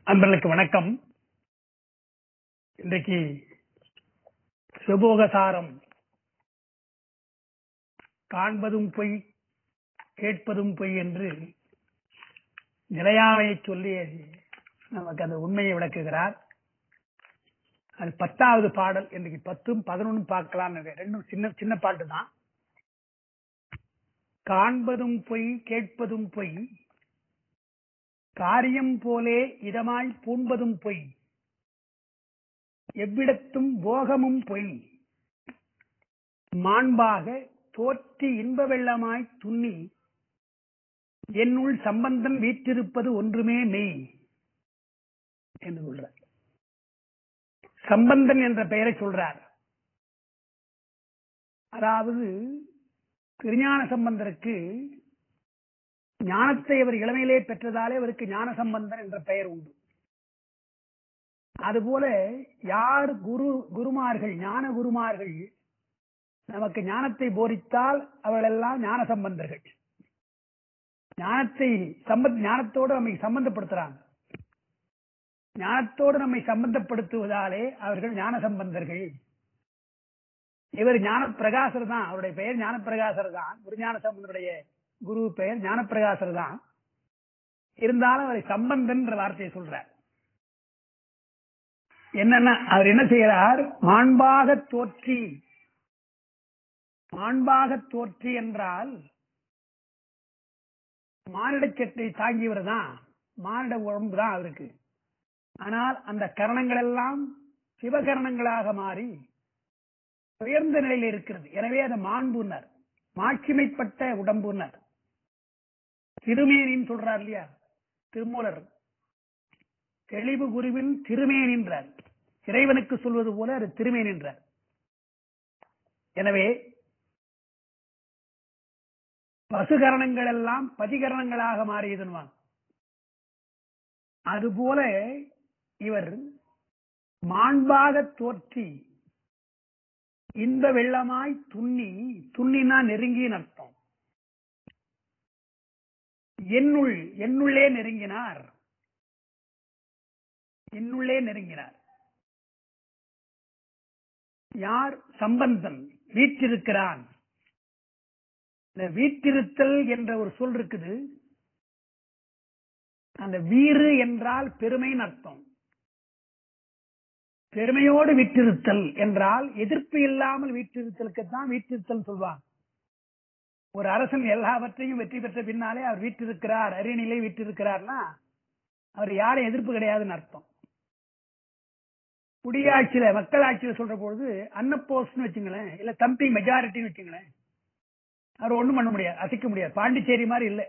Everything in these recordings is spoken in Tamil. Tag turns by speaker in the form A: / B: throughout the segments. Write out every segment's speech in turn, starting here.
A: அன்பர்களுக்கு வணக்கம் இன்றைக்கு சுபோகசாரம் காண்பதும் பொய் கேட்பதும் பொய் என்று நிலையாமையை சொல்லி நமக்கு அந்த உண்மையை விளக்குகிறார் அது பத்தாவது பாடல் இன்றைக்கு பத்தும் பதினொன்னும் பார்க்கலாம் ரெண்டும் சின்ன சின்ன பாட்டு தான் காண்பதும் பொய் கேட்பதும் பொய் காரியம் போலே இதமாய் பூண்பதும் பொய் எவ்விடத்தும் போகமும் பொய் மாண்பாக தோற்றி இன்ப வெள்ளமாய் துண்ணி என்னுள் சம்பந்தம் வீற்றிருப்பது ஒன்றுமே மெய் என்று சொல்றார் சம்பந்தன் என்ற பெயரை சொல்றார் அதாவது திருஞான சம்பந்தருக்கு ஞானத்தை அவர் இளமையிலே பெற்றதாலே அவருக்கு ஞான சம்பந்தன் என்ற பெயர் உண்டு அதுபோல யார் குரு குருமார்கள் ஞான குருமார்கள் நமக்கு ஞானத்தை போதித்தால் அவர்களெல்லாம் ஞான சம்பந்தர்கள் ஞானத்தை சம்பந்த ஞானத்தோடு நம்மை சம்பந்தப்படுத்துறாங்க ஞானத்தோடு நம்மை சம்பந்தப்படுத்துவதாலே அவர்கள் ஞான சம்பந்தர்கள் இவர் ஞான பிரகாசர் தான் அவருடைய பெயர் ஞான பிரகாசர் தான் குருஞான சம்பந்தருடைய குரு பெயர் ஞானப்பிரகாசர் தான் இருந்தாலும் அவரை சம்பந்தன் என்ற வார்த்தையை சொல்றார் என்னன்னா அவர் என்ன செய்கிறார் மாண்பாக தோற்றி மாண்பாக தோற்றி என்றால் மானிட சட்டை தாங்கியவர் தான் மானிட உடம்பு தான் அவருக்கு ஆனால் அந்த கரணங்கள் எல்லாம் சிவகரணங்களாக மாறி உயர்ந்த நிலையில் இருக்கிறது எனவே அது மாண்புனர் மாட்சிமைப்பட்ட உடம்புனர் திருமேனின்னு சொல்றார் இல்லையா திருமூலர் தெளிவு குருவின் திருமேன் என்றார் இறைவனுக்கு சொல்வது போல அது திருமேன் என்றார் எனவே பசுகரணங்கள் எல்லாம் பதிகரணங்களாக மாறியதுன்வான் அதுபோல இவர் மாண்பாக தோற்றி இந்த வெள்ளமாய் துண்ணி துண்ணினா நெருங்கின்னு அர்த்தம் என்னுள் என்னுள்ளே நெருங்கினார் என்னுள்ளே நெருங்கினார் யார் சம்பந்தன் வீற்றிருக்கிறான் இந்த வீற்றிருத்தல் என்ற ஒரு சொல் இருக்குது அந்த வீறு என்றால் பெருமைன்னு அர்த்தம் பெருமையோடு வீற்றிருத்தல் என்றால் எதிர்ப்பு இல்லாமல் வீற்றிருத்தலுக்கு தான் வீற்றிருத்தல் சொல்வாங்க ஒரு அரசன் எல்லாவற்றையும் வெற்றி பெற்ற பின்னாலே அவர் வீற்றிருக்கிறார் அரியணையிலே வீற்றிருக்கிறார்னா அவர் யாரும் எதிர்ப்பு கிடையாதுன்னு அர்த்தம் குடியாட்சியில மக்கள் ஆட்சியில சொல்ற பொழுது அன்னப்போஸ்ட்னு வச்சுங்களேன் இல்ல தம்பி மெஜாரிட்டின்னு வச்சுங்களேன் அவர் ஒண்ணும் பண்ண முடியாது அசைக்க முடியாது பாண்டிச்சேரி மாதிரி இல்லை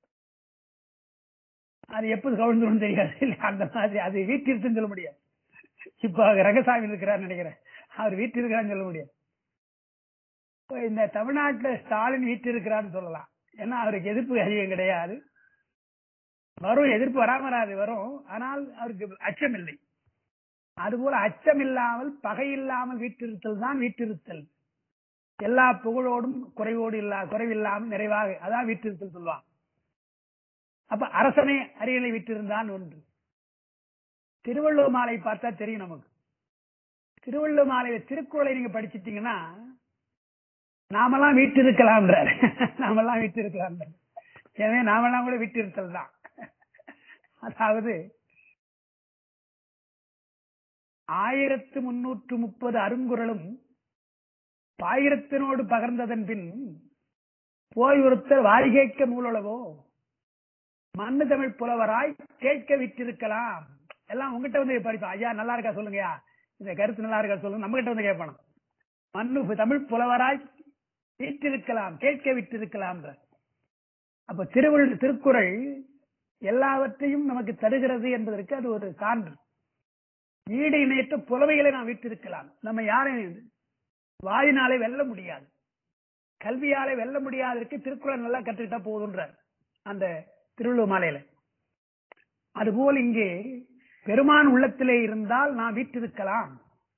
A: அது எப்போது கவிழ்ந்துடும் தெரியாது இல்ல அந்த மாதிரி அது வீட்டிருத்துன்னு சொல்ல முடியாது இப்ப ரங்கசாமி இருக்கிறார் நினைக்கிறேன் அவர் வீட்டில் இருக்கிறான்னு சொல்ல முடியாது இந்த தமிழ்நாட்டில் ஸ்டாலின் வீட்டு இருக்கிறான்னு சொல்லலாம் ஏன்னா அவருக்கு எதிர்ப்பு அதிகம் கிடையாது வரும் எதிர்ப்பு வராமராது வரும் ஆனால் அவருக்கு அச்சம் இல்லை அதுபோல அச்சம் இல்லாமல் பகை இல்லாமல் வீட்டிருத்தல் தான் வீட்டிருத்தல் எல்லா புகழோடும் குறைவோடு இல்லா குறைவில்லாமல் நிறைவாக அதான் வீட்டிருத்தல் சொல்லுவாங்க அப்ப அரசனை அரியணை விட்டிருந்தான் ஒன்று திருவள்ளுவர் மாலை பார்த்தா தெரியும் நமக்கு திருவள்ளுவர் மாலையில திருக்குறளை நீங்க படிச்சிட்டீங்கன்னா நாமெல்லாம் வீட்டு இருக்கலாம்ன்றார் நாமெல்லாம் வீட்டு இருக்கலாம் எனவே நாமெல்லாம் கூட வீட்டு இருத்தல் தான் அதாவது ஆயிரத்து முன்னூற்று முப்பது அருங்குறளும் பாயிரத்தினோடு பகர்ந்ததன் பின் போய் ஒருத்தர் வாரி கேட்க நூலளவோ மண்ணு தமிழ் புலவராய் கேட்க விட்டிருக்கலாம் எல்லாம் உங்ககிட்ட வந்து படிப்பா ஐயா நல்லா இருக்கா சொல்லுங்கயா இந்த கருத்து நல்லா இருக்கா சொல்லுங்க நம்ம கிட்ட வந்து கேட்பானு மண்ணு தமிழ் புலவராய் வீட்டிருக்கலாம் கேட்க விட்டிருக்கலாம் அப்ப திருவள் திருக்குறள் எல்லாவற்றையும் நமக்கு தருகிறது என்பதற்கு அது ஒரு சான்று ஈடு இணையற்ற புலவைகளை நாம் விட்டிருக்கலாம் நம்ம யாரையும் வாயினாலே வெல்ல முடியாது கல்வியாலே வெல்ல முடியாதற்கு திருக்குறள் நல்லா கற்றுக்கிட்டா போதுன்றார் அந்த திருவள்ளுவர் மாலையில அதுபோல் இங்கே பெருமான் உள்ளத்திலே இருந்தால் நாம் வீட்டிருக்கலாம்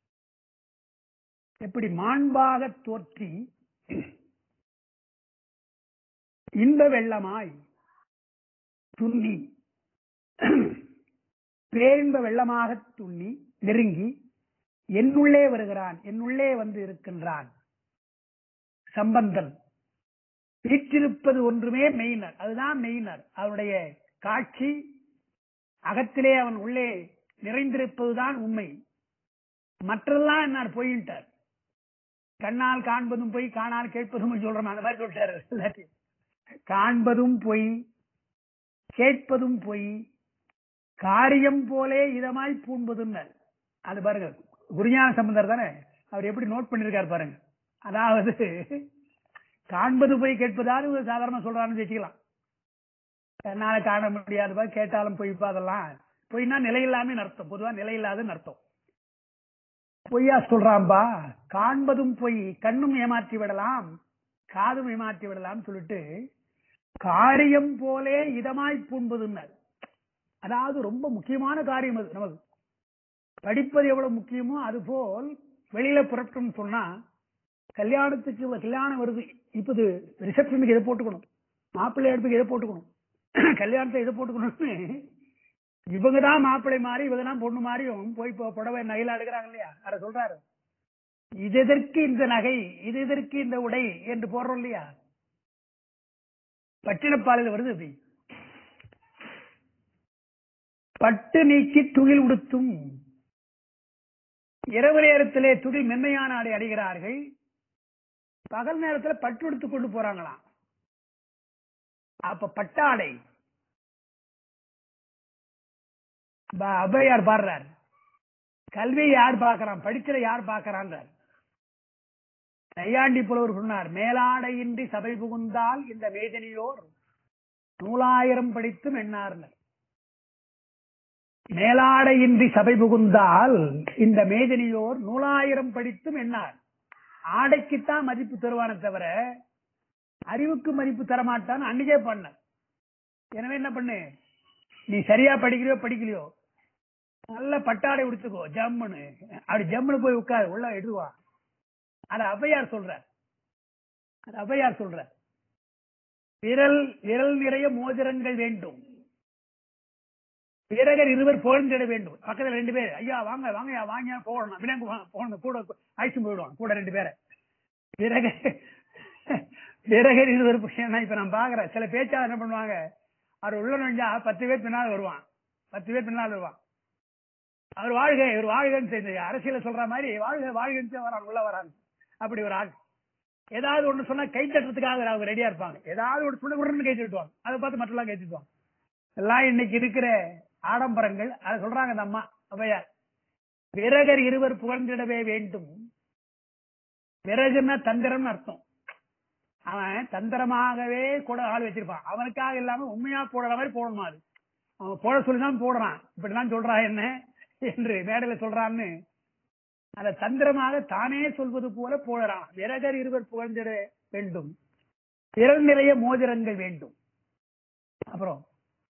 A: எப்படி மாண்பாக தோற்றி இன்ப வெள்ளமாய் துண்ணி பேரின்ப வெள்ளமாக துள்ளி நெருங்கி என்னுள்ளே வருகிறான் என்னுள்ளே வந்து இருக்கின்றான் சம்பந்தன் வீற்றிருப்பது ஒன்றுமே மெய்னர் அதுதான் மெய்னர் அவருடைய காட்சி அகத்திலே அவன் உள்ளே நிறைந்திருப்பதுதான் உண்மை மற்றதெல்லாம் என்ன பொய்யிட்டார் கண்ணால் காண்பதும் பொய் காணால் கேட்பதும் பொய் சொல்றோம் அந்த மாதிரி சொல்லிட்டாரு எல்லாத்தையும் காண்பதும் பொய் கேட்பதும் பொய் காரியம் போலே இதமாய் பூண்பதும் அது பாருங்க குருஞான சம்பந்தர் தானே அவர் எப்படி நோட் பண்ணிருக்காரு பாருங்க அதாவது காண்பது போய் கேட்பதாவது ஒரு சாதாரண சொல்றான்னு வச்சுக்கலாம் என்னால காண முடியாதுப்பா கேட்டாலும் பொய்ப்பா அதெல்லாம் பொய்னா நிலையில்லாம அர்த்தம் பொதுவா நிலையில்லாதுன்னு அர்த்தம் பொய்யா சொல்றான்பா காண்பதும் பொய் கண்ணும் ஏமாற்றி விடலாம் காதும் ஏமாற்றி விடலாம் சொல்லிட்டு காரியம் போலே இதமாய் பூண்பதுன்னார் அதாவது ரொம்ப முக்கியமான காரியம் அது நமக்கு படிப்பது எவ்வளவு முக்கியமோ அது போல் வெளியில புறப்பட்டோம்னு சொன்னா கல்யாணத்துக்கு கல்யாணம் வருது இப்ப இது ரிசப்ஷனுக்கு இதை போட்டுக்கணும் மாப்பிள்ளை எடுப்புக்கு இதை போட்டுக்கணும் கல்யாணத்தை இதை போட்டுக்கணும்னு இவங்க தான் மாப்பிள்ளை மாறி இவங்க தான் பொண்ணு மாறியும் போய் இப்போ புடவை நகையில எடுக்கிறாங்க இல்லையா அத சொல்றாரு இது எதற்கு இந்த நகை இது எதற்கு இந்த உடை என்று போடுறோம் இல்லையா பட்டினப்பாலையில் வருது அப்படி பட்டு நீக்கி துகில் உடுத்தும் இரவு நேரத்திலே துகில் மென்மையான ஆடை அடைகிறார்கள் பகல் நேரத்தில் பட்டு எடுத்து கொண்டு போறாங்களாம் அப்ப பட்டாடை அபையார் பாடுறார் கல்வியை யார் பார்க்கறான் படிச்சல யார் பார்க்கறான்றார் நையாண்டி புலவர் சொன்னார் மேலாடையின்றி சபை புகுந்தால் இந்த வேதனையோர் நூலாயிரம் படித்தும் எண்ணார்னர் மேலாடையின்றி சபை புகுந்தால் இந்த மேதினியோர் நூலாயிரம் படித்தும் எண்ணார் ஆடைக்குத்தான் மதிப்பு தருவானே தவிர அறிவுக்கு மதிப்பு தரமாட்டான்னு அன்னைக்கே பண்ண எனவே என்ன பண்ணு நீ சரியா படிக்கிறியோ படிக்கலையோ நல்ல பட்டாடை உடுத்துக்கோ ஜம்முன்னு அப்படி ஜம்முன்னு போய் உட்காரு உள்ள எடுவா அத அவ்வையார் சொல்ற அது அவ்வையார் சொல்ற விரல் விரல் நிறைய மோதிரங்கள் வேண்டும் வீரகர் இருவர் புகழ்ந்திட வேண்டும் பக்கத்துல ரெண்டு பேர் ஐயா வாங்க வாங்க ஐயா வாங்க போகணும் வினாங்க போகணும் கூட அழைச்சு போயிடுவான் கூட ரெண்டு பேரை வீரகர் வீரகர் இருவர் ஏன்னா இப்ப நான் பாக்குறேன் சில பேச்சாளர் என்ன பண்ணுவாங்க அவர் உள்ள நுழைஞ்சா பத்து பேர் பின்னால் வருவான் பத்து பேர் பின்னால் வருவான் அவர் வாழ்க இவர் வாழ்கன்னு தெரிஞ்சு அரசியல சொல்ற மாதிரி வாழ்க வாழ்கன்னு வரான் உள்ள வராங்க அப்படி ஒரு ஆள் ஏதாவது ஒண்ணு சொன்னா கை தட்டுறதுக்காக அவங்க ரெடியா இருப்பாங்க ஏதாவது ஒன்று சொன்ன உடனே கை தட்டுவாங்க அதை பார்த்து மற்றெல்லாம் கை தட்டுவாங்க எல்லாம் இன்னைக்கு இருக்கிற ஆடம்பரங்கள் அதை சொல்றாங்க அந்த அம்மா அவையார் விரகர் இருவர் புகழ்ந்திடவே வேண்டும் விறகுன்னா தந்திரம்னு அர்த்தம் அவன் தந்திரமாகவே கூட ஆள் வச்சிருப்பான் அவனுக்காக இல்லாம உண்மையா போடுற மாதிரி போடணுமா அது அவன் போட சொல்லிதான் போடுறான் இப்படிலாம் சொல்றான் என்ன என்று மேடையில சொல்றான்னு அந்த தந்திரமாக தானே சொல்வது போல போடுறான் விரகர் இருவர் புகழ்ந்திட வேண்டும் திறன் நிறைய மோதிரங்கள் வேண்டும் அப்புறம்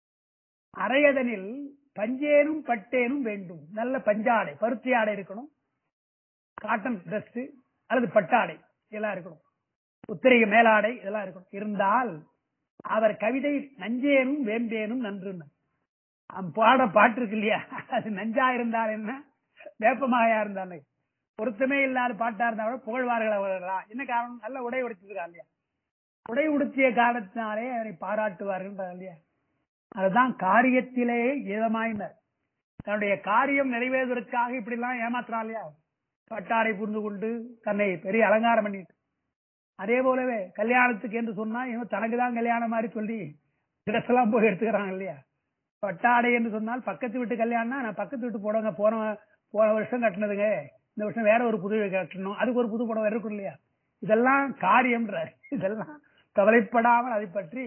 A: அரையதனில் பஞ்சேனும் பட்டேனும் வேண்டும் நல்ல பஞ்சாடை பருத்தி ஆடை இருக்கணும் காட்டன் டிரெஸ் அல்லது பட்டாடை இதெல்லாம் இருக்கணும் உத்திரிகை மேலாடை இதெல்லாம் இருக்கணும் இருந்தால் அவர் கவிதை நஞ்சேனும் வேம்பேனும் நன்றுன்னு அவன் பாட பாட்டு இருக்கு இல்லையா அது நஞ்சா இருந்தால் என்ன வேப்பமாயா இருந்தாலும் பொருத்தமே இல்லாத பாட்டா இருந்தாலும் புகழ்வார்கள் அவர்களா என்ன காரணம் நல்ல உடை உடுத்திருக்கா இல்லையா உடை உடுத்திய காரணத்தினாலே அவரை பாராட்டுவார்கள் இல்லையா அதுதான் காரியத்திலே இதமாயினர் தன்னுடைய காரியம் நிறைவேறுவதற்காக இப்படி எல்லாம் ஏமாத்துறான் இல்லையா பட்டாடை புரிந்து கொண்டு தன்னை பெரிய அலங்காரம் பண்ணிட்டு அதே போலவே கல்யாணத்துக்கு என்று சொன்னா இவன் தனக்கு தான் கல்யாணம் மாதிரி சொல்லி ட்ரெஸ் எல்லாம் போய் எடுத்துக்கிறாங்க இல்லையா பட்டாடை என்று சொன்னால் பக்கத்து வீட்டு கல்யாணம்னா நான் பக்கத்து வீட்டு புடவை போன போன வருஷம் கட்டினதுங்க இந்த வருஷம் வேற ஒரு புது கட்டணும் அதுக்கு ஒரு புது புடவை இருக்கும் இல்லையா இதெல்லாம் காரியம்ன்ற இதெல்லாம் கவலைப்படாமல் அதை பற்றி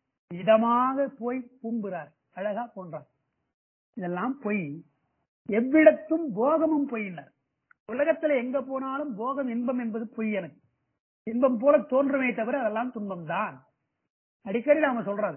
A: இதமாக போய் பூம்புறார் அழகா போன்றார் இதெல்லாம் பொய் எவ்விடத்தும் போகமும் பொய்யினர் உலகத்துல எங்க போனாலும் போகம் இன்பம் என்பது பொய் எனக்கு இன்பம் போல தோன்றுமே தவிர அதெல்லாம் துன்பம் தான் அடிக்கடி நாம சொல்றது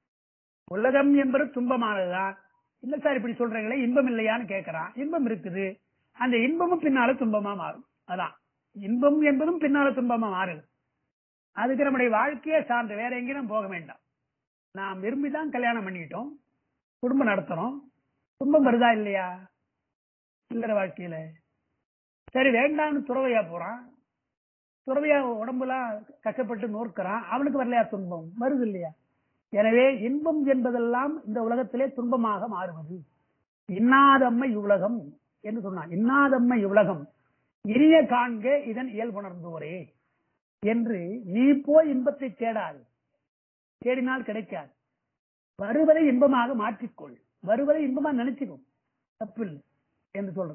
A: உலகம் என்பது துன்பமானதுதான் இல்ல சார் இப்படி சொல்றீங்களே இன்பம் இல்லையான்னு கேட்கறான் இன்பம் இருக்குது அந்த இன்பமும் பின்னால துன்பமா மாறும் அதான் இன்பம் என்பதும் பின்னால துன்பமா மாறுது அதுக்கு நம்முடைய வாழ்க்கையே சார்ந்து வேற எங்கேயும் போக வேண்டாம் நாம் விரும்பிதான் கல்யாணம் பண்ணிட்டோம் குடும்பம் நடத்துறோம் துன்பம் வருதா இல்லையா இல்லற வாழ்க்கையில சரி வேண்டாம்னு துறவையா போறான் துறவையா உடம்புலாம் கஷ்டப்பட்டு நோக்கிறான் அவனுக்கு வரலையா துன்பம் வருது இல்லையா எனவே இன்பம் என்பதெல்லாம் இந்த உலகத்திலே துன்பமாக மாறுவது இன்னாதம்மை இவ்வுலகம் என்று சொன்னான் இன்னாதம்மை இவ்வுலகம் இனிய காண்க இதன் இயல்புணர்ந்தோரே என்று நீ போய் இன்பத்தை தேடாது தேடினால் கிடைக்காது வருவதை இன்பமாக மாற்றிக்கொள் வருவதை இன்பமா நினைச்சுக்கோ தப்பில்லை என்று சொல்றது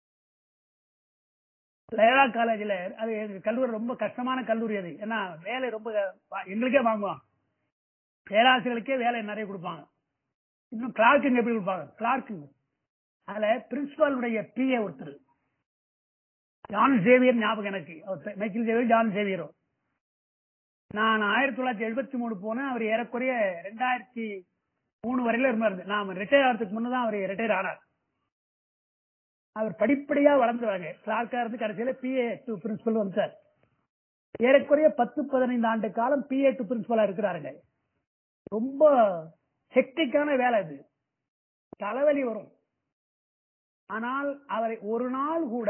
A: லயலா காலேஜ்ல அது எங்க கல்லூரி ரொம்ப கஷ்டமான கல்லூரி அது ஏன்னா வேலை ரொம்ப எங்களுக்கே வாங்குவாங்க பேராசிரியர்களுக்கே வேலை நிறைய கொடுப்பாங்க இன்னும் கிளார்க்குங்க எப்படி கொடுப்பாங்க கிளார்க்குங்க அதுல பிரின்சிபாலுடைய பிஏ ஒருத்தர் ஜான் சேவியர் ஞாபகம் எனக்கு அவர் மைக்கேல் சேவியர் ஜான் சேவியரோ நான் ஆயிரத்தி தொள்ளாயிரத்தி எழுபத்தி மூணு போனேன் அவர் ஏறக்குறைய ரெண்டாயிரத்தி மூணு வரையில இருந்தாரு நான் ரிட்டையர் ஆகிறதுக்கு முன்னதான் அவர் ரிட்டையர் ஆனார் அவர் படிப்படியா வளர்ந்துவாங்க கிளார்க்கா இருந்து கடைசியில பிஏ டு பிரின்சிபல் வந்தார் ஏறக்குறைய பத்து பதினைந்து ஆண்டு காலம் பிஏ டு பிரின்சிபலா இருக்கிறாருங்க ரொம்ப ஹெக்டிக்கான வேலை அது தலைவலி வரும் ஆனால் அவரை ஒரு நாள் கூட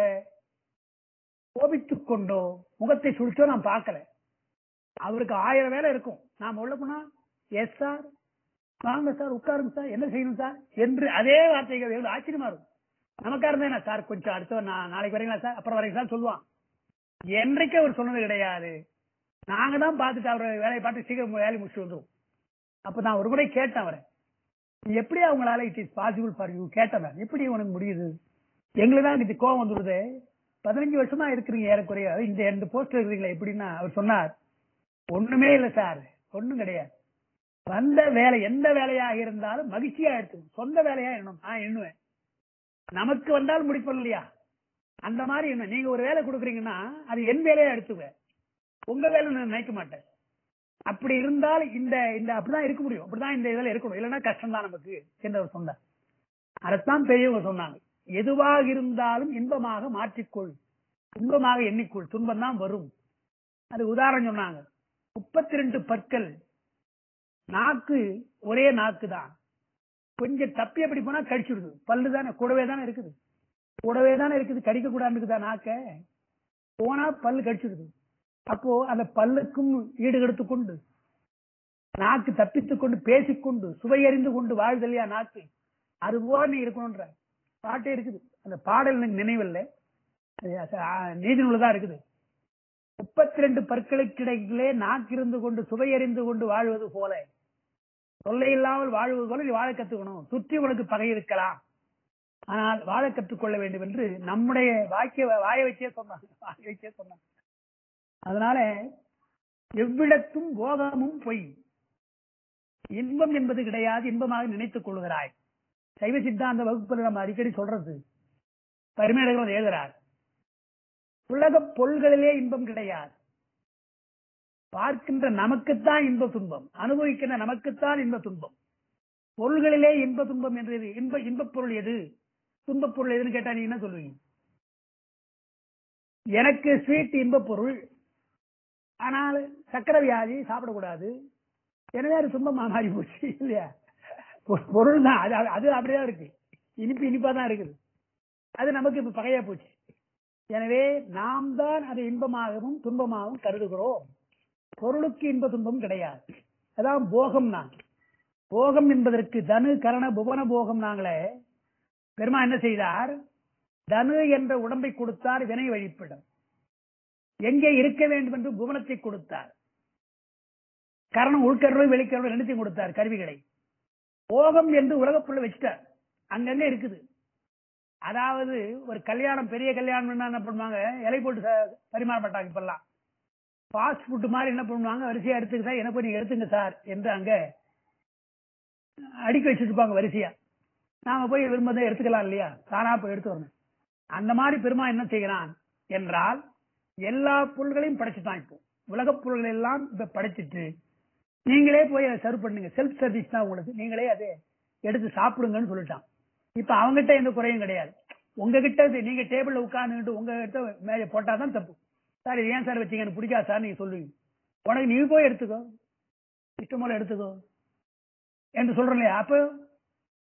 A: கோபித்துக் கொண்டோ முகத்தை சுழிச்சோ நான் பார்க்கல அவருக்கு ஆயிரம் வேலை இருக்கும் நாம உள்ள போனா எஸ் சார் வாங்க சார் உட்காருங்க சார் என்ன செய்யணும் சார் என்று அதே வார்த்தைகள் எவ்வளவு ஆச்சரியமா இருக்கும் நமக்கா இருந்தா சார் கொஞ்சம் அடுத்த நான் நாளைக்கு வரீங்களா சார் அப்புறம் வரீங்களா சார் சொல்லுவான் என்றைக்கு அவர் சொன்னது கிடையாது நாங்க தான் பார்த்துட்டு அவர் வேலையை பார்த்து சீக்கிரம் வேலையை முடிச்சு வந்துரும் அப்ப நான் ஒரு முறை கேட்டேன் அவரை எப்படி அவங்களால it is possible for you கேட்டவன் எப்படி உனக்கு முடியுது எங்களுக்கு தான் இது கோவம் வந்துடுது பதினஞ்சு வருஷமா இருக்கிறீங்க ஏறக்குறைய இந்த ரெண்டு போஸ்ட் இருக்கிறீங்களா எப்படின்னா அவர் சொன்னார் ஒண்ணுமே இல்ல சார் ஒண்ணும் கிடையாது வந்த வேலை எந்த வேலையாக இருந்தாலும் மகிழ்ச்சியா எடுத்துக்கணும் சொந்த வேலையா எண்ணணும் நான் எண்ணுவேன் நமக்கு வந்தால் முடிப்போம் இல்லையா அந்த மாதிரி என்ன நீங்க ஒரு வேலை கொடுக்குறீங்கன்னா அது என் வேலையா எடுத்துவேன் உங்க வேலை நான் நினைக்க மாட்டேன் அப்படி இருந்தால் இந்த இந்த அப்படிதான் இருக்க முடியும் அப்படிதான் இந்த இதுல இருக்கணும் இல்லைன்னா கஷ்டம் தான் நமக்கு என்று அவர் சொன்னார் அதைத்தான் பெரியவங்க சொன்னாங்க எதுவாக இருந்தாலும் இன்பமாக மாற்றிக்கொள் இன்பமாக எண்ணிக்கொள் துன்பம் தான் வரும் அது உதாரணம் சொன்னாங்க முப்பத்தி ரெண்டு பற்கள் நாக்கு ஒரே நாக்கு தான் கொஞ்சம் தப்பி அப்படி போனா கடிச்சிடுது பல்லு தானே கூடவே தானே இருக்குது கூடவே தானே இருக்குது கடிக்க கூடாது இருக்குதா நாக்க போனா பல்லு கடிச்சிடுது அப்போ அந்த பல்லுக்கும் ஈடு எடுத்து கொண்டு நாக்கு தப்பித்துக் கொண்டு பேசிக்கொண்டு சுவையறிந்து கொண்டு வாழ்தலையா நாக்கு அது போல நீ இருக்கணும்ன்ற பாட்டே இருக்குது அந்த பாடல் எனக்கு நினைவில்லை நீதி நூலதான் இருக்குது முப்பத்தி ரெண்டு பற்களுக்கிடையிலே நாக்கு இருந்து கொண்டு சுவையறிந்து கொண்டு வாழ்வது போல தொல்லை இல்லாமல் வாழ்வது போல நீ வாழ கத்துக்கணும் சுற்றி உனக்கு பகை இருக்கலாம் ஆனால் வாழ கற்றுக்கொள்ள வேண்டும் என்று நம்முடைய வாக்கிய வாய வச்சே சொன்னாங்க வாய வச்சே சொன்னாங்க அதனால எவ்விடத்தும் போகமும் பொய் இன்பம் என்பது கிடையாது இன்பமாக நினைத்துக் கொள்கிறாய் சைவ சித்தாந்த வகுப்பில் நம்ம அடிக்கடி சொல்றது பரிமையிடர்கள் எழுதுறார் உலக பொருள்களிலே இன்பம் கிடையாது பார்க்கின்ற நமக்குத்தான் இன்ப துன்பம் அனுபவிக்கின்ற நமக்குத்தான் இன்ப துன்பம் பொருள்களிலே இன்ப துன்பம் என்று எது? இன்ப இன்பப் பொருள் எது துன்பப் பொருள் எதுன்னு கேட்டா நீங்க என்ன சொல்லுவீங்க எனக்கு ஸ்வீட் இன்பப் பொருள் ஆனால் சக்கரை வியாதி சாப்பிடக்கூடாது எனவே அது துன்பமா மாறி போச்சு இல்லையா பொ- பொருள் தான் அது அது- அது அப்படிதான் இருக்கு இனிப்பு இனிப்பா தான் இருக்குது அது நமக்கு இப்ப பகையா போச்சு எனவே நாம் தான் அதை இன்பமாகவும் துன்பமாகவும் கருதுகிறோம் பொருளுக்கு இன்ப துன்பம் கிடையாது அதான் போகம் நான் போகம் என்பதற்கு தனு கரண புவன போகம் நாங்களே பெருமா என்ன செய்தார் தனு என்ற உடம்பை கொடுத்தார் வினை வழிப்பிடம் எங்கே இருக்க வேண்டும் என்று புவனத்தை கொடுத்தார் கரணம் உள்கருவை வெளிக்கருவை ரெண்டுத்தையும் கொடுத்தார் கருவிகளை போகம் என்று உலகப்புள்ள வச்சுட்டார் அங்கங்க இருக்குது அதாவது ஒரு கல்யாணம் பெரிய கல்யாணம் என்ன பண்ணுவாங்க இலை போட்டு ச- பரிமாற மாட்டாங்க இப்பெல்லாம் ஃபாஸ்ட் ஃபுட் மாதிரி என்ன பண்ணுவாங்க வரிசையா எடுத்துக்க சார் என்ன நீங்க எடுத்துங்க சார் என்று அங்க அடிக்க வச்சிருப்பாங்க வரிசையா நாம போய் விரும்பதை எடுத்துக்கலாம் இல்லையா தானா போய் எடுத்து வரணும் அந்த மாதிரி பெருமா என்ன செய்கிறான் என்றால் எல்லா பொருள்களையும் படைச்சுட்டான் இப்போ உலகப் பொருள்கள் எல்லாம் இப்ப படைச்சிட்டு நீங்களே போய் அதை சர்வ் பண்ணுங்க செல்ஃப் சர்வீஸ் தான் உங்களுக்கு நீங்களே அதை எடுத்து சாப்பிடுங்கன்னு சொல்லிட்டான் இப்ப அவங்ககிட்ட எந்த குறையும் கிடையாது உங்ககிட்ட இது நீங்க டேபிள்ல உட்கார்ந்துட்டு உங்க கிட்ட மேல போட்டாதான் தப்பு சார் இது ஏன் சார் வச்சீங்க எனக்கு பிடிக்காது சார் நீங்க சொல்லுவீங்க உனக்கு நீ போய் எடுத்துக்கோ இஷ்டம் போல எடுத்துக்கோ என்று சொல்றோம் இல்லையா அப்போ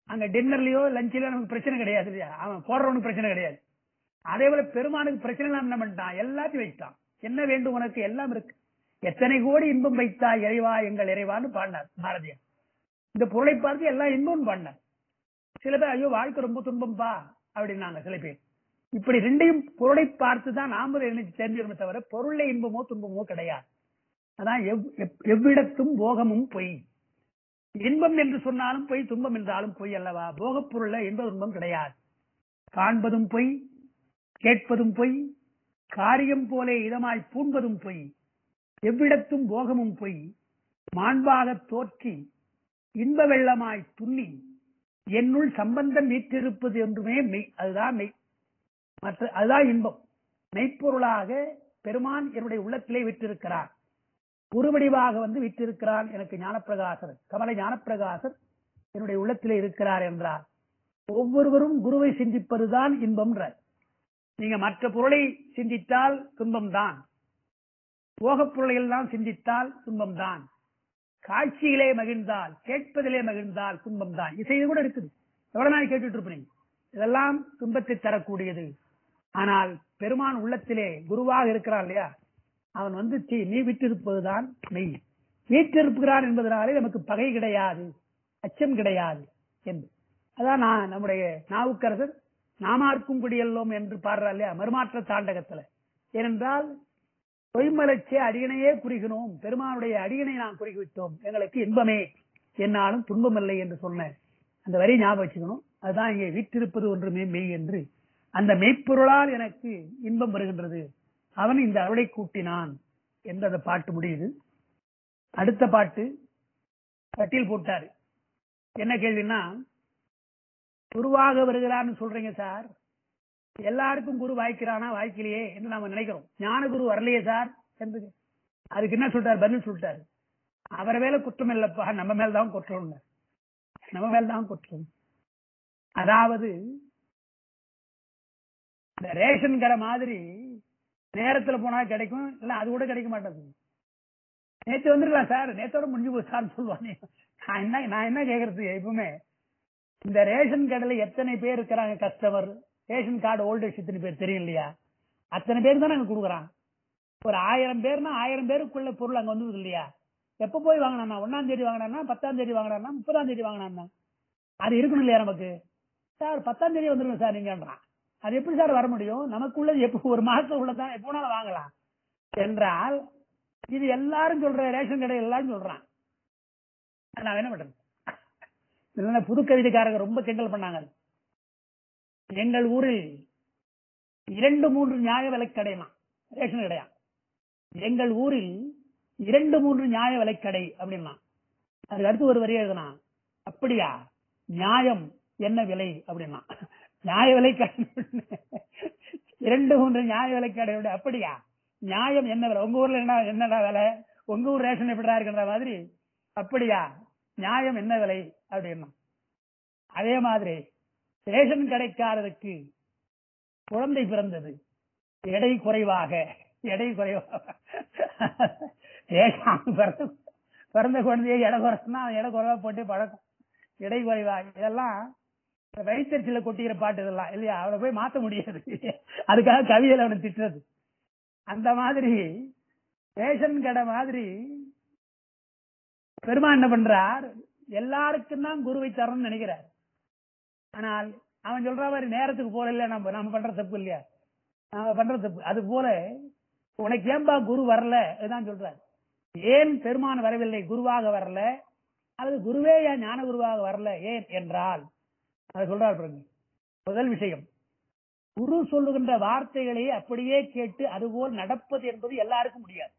A: அங்க டின்னர்லயோ லஞ்சிலயோ நமக்கு பிரச்சனை கிடையாது இல்லையா அவன் போடுறவனுக்கு பிரச்சனை கிடையாது அதே போல பெருமானுக்கு பிரச்சனை இல்லாம என்ன பண்ணிட்டான் எல்லாத்தையும் வைத்தான் என்ன வேண்டும் உனக்கு எல்லாம் இருக்கு எத்தனை கோடி இன்பம் வைத்தா இறைவா எங்கள் இறைவான்னு பாடினார் பாரதியார் இந்த பொருளை பார்த்து எல்லாம் இன்பம் பாடினார் சில பேர் ஐயோ வாழ்க்கை ரொம்ப துன்பம்பா அப்படின்னாங்க சில பேர் இப்படி ரெண்டையும் பொருளை பார்த்து தான் நாம நினைச்சு தெரிஞ்சிருமே தவிர பொருளை இன்பமோ துன்பமோ கிடையாது அதான் எவ்- எப்- எவ்விடத்தும் போகமும் பொய் இன்பம் என்று சொன்னாலும் பொய் துன்பம் என்றாலும் பொய் அல்லவா போகப் பொருள்ல இன்ப துன்பம் கிடையாது காண்பதும் பொய் கேட்பதும் பொய் காரியம் போலே இதமாய் பூண்பதும் பொய் எவ்விடத்தும் போகமும் பொய் மாண்பாகத் தோற்றி இன்ப வெள்ளமாய் துண்ணி என்னுள் சம்பந்தம் வீற்றிருப்பது என்றுமே மெய் அதுதான் மெய் மற்ற அதுதான் இன்பம் மெய்ப்பொருளாக பெருமான் என்னுடைய உள்ளத்திலே விட்டிருக்கிறார் உருவடிவாக வந்து விட்டிருக்கிறான் எனக்கு ஞானப்பிரகாசர் கமல ஞானப்பிரகாசர் என்னுடைய உள்ளத்திலே இருக்கிறார் என்றார் ஒவ்வொருவரும் குருவை சிந்திப்பதுதான் இன்பம்ன்ற நீங்க மற்ற பொருளை சிந்தித்தால் துன்பம் தான் போகப் பொருளை எல்லாம் சிந்தித்தால் துன்பம் தான் காட்சியிலே மகிழ்ந்தால் கேட்பதிலே மகிழ்ந்தால் துன்பம் தான் இசைது கூட இருக்குது எவ்வளவு நாள் கேட்டுட்டு இருப்பீங்க இதெல்லாம் துன்பத்தை தரக்கூடியது ஆனால் பெருமான் உள்ளத்திலே குருவாக இருக்கிறான் இல்லையா அவன் வந்து "சீ, நீ விட்டிருப்பதுதான் மெய் வீற்றிருக்கிறான் என்பதனாலே நமக்கு பகை கிடையாது அச்சம் கிடையாது என்று அதான் நான் நம்முடைய நாவுக்கரசர் நாமார்க்கும் குடியல்லோம் என்று பாடுறார் இல்லையா மறுமாற்ற தாண்டகத்துல ஏனென்றால் பொய்மலச்சே அடியனையே குறிகினோம் பெருமானுடைய அடியனை நாம் குறிவிட்டோம் எங்களுக்கு இன்பமே என்னாலும் துன்பமில்லை என்று சொன்ன அந்த வரி ஞாபகம் வச்சுக்கணும் அதுதான் இங்கே வீற்றிருப்பது ஒன்றுமே மெய் என்று அந்த மெய்ப்பொருளால் எனக்கு இன்பம் வருகின்றது அவன் இந்த அருளை கூட்டினான் என்று அந்த பாட்டு முடியுது அடுத்த பாட்டு பட்டியல் போட்டாரு என்ன கேள்வின்னா குருவாக வருகிறான்னு சொல்றீங்க சார் எல்லாருக்கும் குரு வாய்க்கிறானா வாய்க்கலையே என்று நாம நினைக்கிறோம் ஞான குரு வரலையே சார் என்று அதுக்கு என்ன சொல்றாரு பதில் சொல்லிட்டாரு அவரை மேல குற்றம் இல்லப்பா நம்ம மேல்தான் குற்றம் நம்ம மேல்தான் குற்றம் அதாவது இந்த ரேஷன் கடை மாதிரி நேரத்துல போனா கிடைக்கும் இல்ல அது கூட கிடைக்க மாட்டேங்குது நேத்து வந்துருக்கலாம் சார் நேத்தோட முடிஞ்சு போய் சார் சொல்லுவானே நான் என்ன நான் என்ன கேக்குறது எப்பவுமே இந்த ரேஷன் கடையில எத்தனை பேர் இருக்கிறாங்க கஸ்டமர் ரேஷன் கார்டு ஓல்டேஜ் எத்தனை பேர் தெரியும் இல்லையா அத்தனை பேர் தான் அங்க கொடுக்குறான் ஒரு ஆயிரம் பேர்னா ஆயிரம் பேருக்குள்ள பொருள் அங்க வந்தது இல்லையா எப்ப போய் வாங்கினா ஒன்னாம் தேதி வாங்கினா பத்தாம் தேதி வாங்கினா முப்பதாம் தேதி வாங்கினா அது இருக்கணும் இல்லையா நமக்கு சார் பத்தாம் தேதி வந்துருங்க சார் நீங்கன்றான் அது எப்படி சார் வர முடியும் நமக்குள்ளது எப்போ ஒரு மாசம் உள்ளதான் எப்போ வேணாலும் வாங்கலாம் என்றால் இது எல்லாரும் சொல்ற ரேஷன் கடை எல்லாரும் சொல்றான் நான் என்ன பண்றது இல்லைன்னா புது கவிதைக்காரங்க ரொம்ப கிண்டல் பண்ணாங்க எங்கள் ஊரில் இரண்டு மூன்று நியாய விலைக்கடைமா ரேஷன் கடையா எங்கள் ஊரில் இரண்டு மூன்று நியாய விலைக்கடை அப்படின்னா அதுக்கு அடுத்து ஒரு வரி எழுதுனா அப்படியா நியாயம் என்ன விலை அப்படின்னா நியாய விலைக்கடை இரண்டு மூன்று நியாய விலைக்கடை விட அப்படியா நியாயம் என்ன விலை உங்க ஊர்ல என்ன என்னடா விலை உங்க ஊர் ரேஷன் எப்படிடா இருக்குன்ற மாதிரி அப்படியா நியாயம் என்ன விலை அப்படின்னா அதே மாதிரி ரேஷன் கடைக்காரருக்கு குழந்தை பிறந்தது எடை குறைவாக எடை குறைவாக ரேஷன் பிறந்த பிறந்த குழந்தையை எடை குறைச்சுனா எடை குறைவா போட்டு பழக்கம் எடை குறைவாக இதெல்லாம் வயிற்றுல கொட்டிக்கிற பாட்டு இதெல்லாம் இல்லையா அவனை போய் மாத்த முடியாது அதுக்காக கவிதையில அவனை திட்டுறது அந்த மாதிரி ரேஷன் கடை மாதிரி பெருமான் என்ன பண்றார் எல்லாருக்கும் தான் குருவை தரணும்னு நினைக்கிறார் ஆனால் அவன் சொல்ற மாதிரி நேரத்துக்கு போல இல்ல நம்ம நம்ம பண்ற தப்பு இல்லையா நாம பண்ற தப்பு அது போல உனக்கு ஏன்பா குரு வரல இதுதான் சொல்றார் ஏன் பெருமான் வரவில்லை குருவாக வரல அல்லது குருவே ஏன் ஞான குருவாக வரல ஏன் என்றால் அதை சொல்றார் பாருங்க முதல் விஷயம் குரு சொல்லுகின்ற வார்த்தைகளை அப்படியே கேட்டு அதுபோல் நடப்பது என்பது எல்லாருக்கும் முடியாது